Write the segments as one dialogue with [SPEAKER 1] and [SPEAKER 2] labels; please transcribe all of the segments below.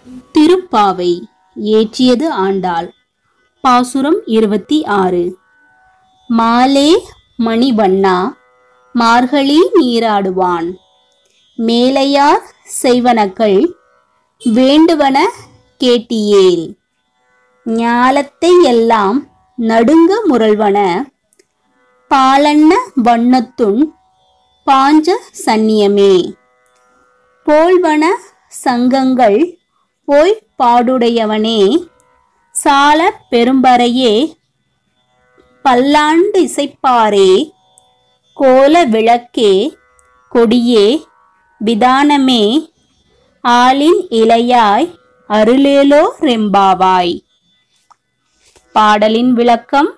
[SPEAKER 1] திருப்பாவை ஏற்றியது ஆண்டாள் பாசுரம் இருபத்தி ஆறு மாலே மணிவண்ணா மார்கழி நீராடுவான் மேலையார் செய்வனக்கள் வேண்டுவன கேட்டியேல் ஞாலத்தை எல்லாம் நடுங்க முரள்வன பாலன்ன வண்ணத்துன் பாஞ்ச சந்நியமே போல்வன சங்கங்கள் போய் பாடுடையவனே சால பெரும்பறையே பல்லாண்டு இசைப்பாரே கோல விளக்கே கொடியே விதானமே ஆளின் இலையாய் அருளேலோ ரெம்பாவாய் பாடலின் விளக்கம்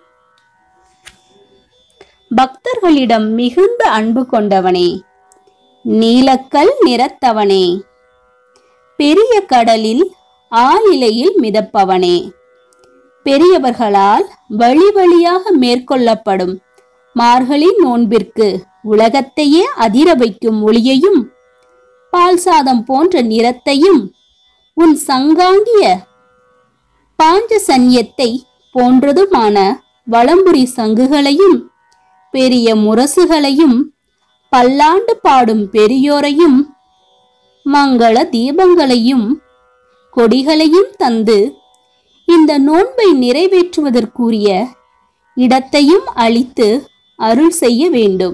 [SPEAKER 1] பக்தர்களிடம் மிகுந்த அன்பு கொண்டவனே நீலக்கல் நிறத்தவனே பெரிய கடலில் ஆளிலையில் மிதப்பவனே பெரியவர்களால் வழி வழியாக மேற்கொள்ளப்படும் மார்கழி நோன்பிற்கு உலகத்தையே அதிர வைக்கும் ஒளியையும் பால் சாதம் போன்ற நிறத்தையும் உன் சங்காங்கிய பாஞ்ச சன்யத்தை போன்றதுமான வளம்புரி சங்குகளையும் பெரிய முரசுகளையும் பல்லாண்டு பாடும் பெரியோரையும் மங்கள தீபங்களையும் கொடிகளையும் தந்து இந்த நோன்பை நிறைவேற்றுவதற்குரிய இடத்தையும் அளித்து அருள் செய்ய வேண்டும்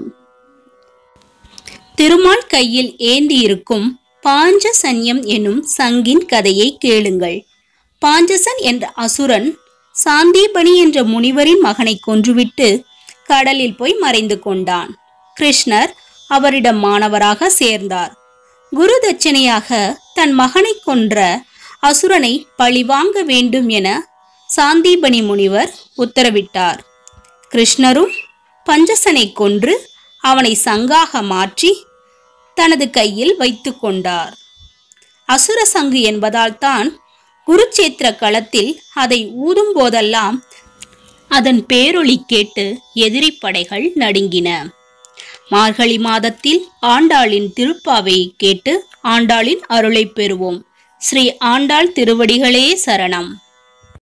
[SPEAKER 1] திருமால் கையில் ஏந்தியிருக்கும் பாஞ்சசன்யம் எனும் சங்கின் கதையை கேளுங்கள் பாஞ்சசன் என்ற அசுரன் சாந்தீபனி என்ற முனிவரின் மகனை கொன்றுவிட்டு கடலில் போய் மறைந்து கொண்டான் கிருஷ்ணர் அவரிடம் மாணவராக சேர்ந்தார் குரு தட்சணையாக தன் மகனை கொன்ற அசுரனை பழிவாங்க வேண்டும் என சாந்தீபனி முனிவர் உத்தரவிட்டார் கிருஷ்ணரும் பஞ்சசனை கொன்று அவனை சங்காக மாற்றி தனது கையில் வைத்து கொண்டார் அசுர சங்கு என்பதால் தான் குருச்சேத்திர களத்தில் அதை ஊதும் போதெல்லாம் அதன் பேரொளி கேட்டு எதிரி படைகள் நடுங்கின மார்கழி மாதத்தில் ஆண்டாளின் திருப்பாவை கேட்டு ஆண்டாளின் அருளை பெறுவோம் ஸ்ரீ ஆண்டாள் திருவடிகளே சரணம்